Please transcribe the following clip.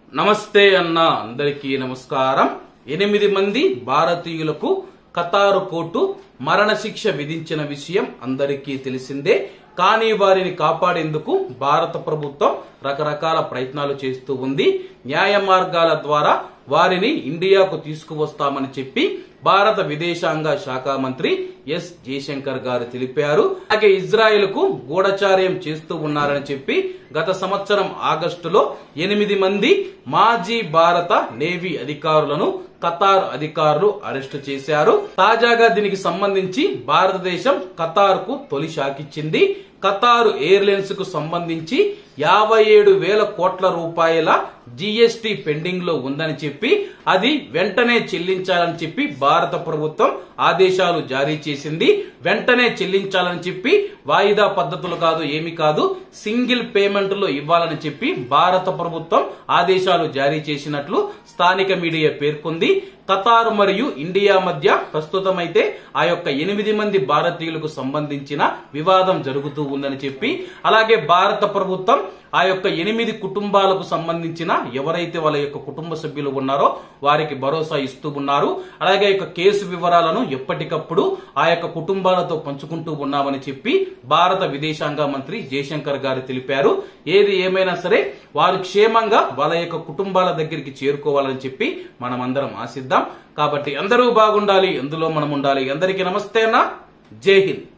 నమస్తే అన్న అందరికీ నమస్కారం ఎనిమిది మంది భారతీయులకు ఖతారు కోర్టు మరణశిక్ష విధించిన విషయం అందరికీ తెలిసిందే కానీ వారిని కాపాడేందుకు భారత ప్రభుత్వం రకరకాల ప్రయత్నాలు చేస్తూ ఉంది న్యాయ మార్గాల ద్వారా వారిని ఇండియాకు తీసుకువస్తామని చెప్పి భారత విదేశాంగ శాఖ మంత్రి ఎస్ జయశంకర్ గారు తెలిపారు అలాగే ఇజ్రాయెల్ కు గూఢచార్యం చేస్తూ ఉన్నారని చెప్పి గత సంవత్సరం ఆగస్టులో ఎనిమిది మంది మాజీ భారత నేవీ అధికారులను ఖతార్ అధికారులు అరెస్టు చేశారు తాజాగా దీనికి సంబంధించి భారతదేశం ఖతార్ కు తొలి షాకిచ్చింది ఖతార్ ఎయిర్లైన్స్ కు సంబంధించి యాభై ఏడు వేల కోట్ల రూపాయల జీఎస్టీ పెండింగ్ లో ఉందని చెప్పి అది వెంటనే చెల్లించాలని చెప్పి భారత ప్రభుత్వం ఆదేశాలు జారీ చేసింది వెంటనే చెల్లించాలని చెప్పి వాయిదా పద్ధతులు కాదు ఏమి కాదు సింగిల్ పేమెంట్ లో ఇవ్వాలని చెప్పి భారత ప్రభుత్వం ఆదేశాలు జారీ చేసినట్లు స్థానిక మీడియా పేర్కొంది ఖతార్ మరియు ఇండియా మధ్య ప్రస్తుతం అయితే ఆ యొక్క ఎనిమిది మంది భారతీయులకు సంబంధించిన వివాదం జరుగుతూ ఉందని చెప్పి అలాగే భారత ప్రభుత్వం ఆ యొక్క ఎనిమిది కుటుంబాలకు సంబంధించిన ఎవరైతే వాళ్ళ యొక్క కుటుంబ సభ్యులు ఉన్నారో వారికి భరోసా ఇస్తూ ఉన్నారు అలాగే ఈ యొక్క కేసు వివరాలను ఎప్పటికప్పుడు ఆ యొక్క కుటుంబాలతో పంచుకుంటూ ఉన్నామని చెప్పి భారత విదేశాంగ మంత్రి జయశంకర్ గారు తెలిపారు ఏది ఏమైనా సరే వారు క్షేమంగా వాళ్ళ యొక్క కుటుంబాల దగ్గరికి చేరుకోవాలని చెప్పి మనం అందరం ఆశిద్దాం కాబట్టి అందరూ బాగుండాలి ఎందులో మనం ఉండాలి అందరికీ నమస్తే అన్న జై హింద్